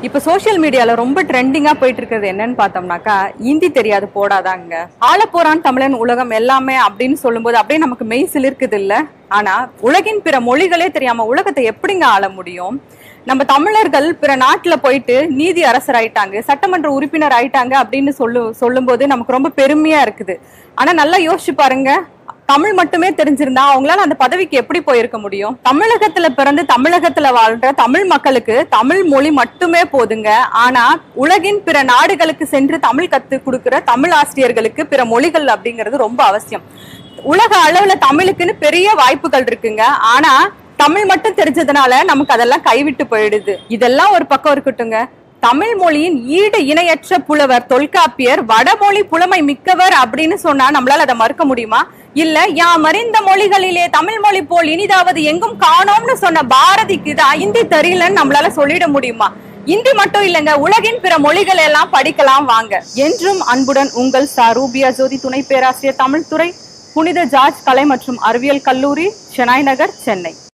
இப்ப சோஷியல் மீடியால ரொம்ப ட்ரெண்டிங்கா போயிட்டு இருக்கிறது என்னன்னு பார்த்தோம்னாக்கா இந்தி தெரியாது போடாதாங்க ஆள போறான் தமிழன் உலகம் எல்லாமே அப்படின்னு சொல்லும்போது அப்படியே நமக்கு மெய் சிலிர்க்குது இல்ல ஆனா உலகின் பிற மொழிகளே தெரியாம உலகத்தை எப்படிங்க ஆள முடியும் நம்ம தமிழர்கள் பிற நாட்டுல போயிட்டு நீதி அரசர் ஆயிட்டாங்க சட்டமன்ற உறுப்பினர் ஆயிட்டாங்க அப்படின்னு சொல்லு சொல்லும்போது நமக்கு ரொம்ப பெருமையா இருக்குது ஆனா நல்லா யோசிச்சு பாருங்க தமிழ் மட்டுமே தெரிஞ்சிருந்தா அவங்களால அந்த பதவிக்கு எப்படி போயிருக்க முடியும் தமிழகத்துல பிறந்து தமிழகத்துல வாழ்ற தமிழ் மக்களுக்கு தமிழ் மொழி மட்டுமே போதுங்க ஆனா உலகின் பிற நாடுகளுக்கு சென்று தமிழ் கத்து கொடுக்கிற தமிழ் ஆசிரியர்களுக்கு பிற மொழிகள் அப்படிங்கிறது ரொம்ப அவசியம் உலக அளவுல தமிழுக்குன்னு பெரிய வாய்ப்புகள் இருக்குங்க ஆனா தமிழ் மட்டும் தெரிஞ்சதுனால நமக்கு அதெல்லாம் கைவிட்டு போயிடுது இதெல்லாம் ஒரு பக்கம் இருக்கட்டுங்க தமிழ் மொழியின் ஈடு இணையற்ற புலவர் தொல்காப்பியர் வடமொழி புலமை மிக்கவர் அப்படின்னு சொன்னா நம்மளால அதை மறுக்க முடியுமா இல்ல யாம் அறிந்த மொழிகளிலே தமிழ் மொழி போல் இனிதாவது எங்கும் காணோம்னு சொன்ன பாரதிக்கு தான் இந்தி தெரியலன்னு நம்மளால சொல்லிட முடியுமா இந்தி மட்டும் இல்லைங்க உலகின் பிற மொழிகள் எல்லாம் படிக்கலாம் வாங்க என்றும் அன்புடன் உங்கள் சா ரூபியா ஜோதி துணை பேராசிரியர் தமிழ் துறை புனித ஜார்ஜ் கலை மற்றும் அறிவியல் கல்லூரி ஷெனாய் நகர் சென்னை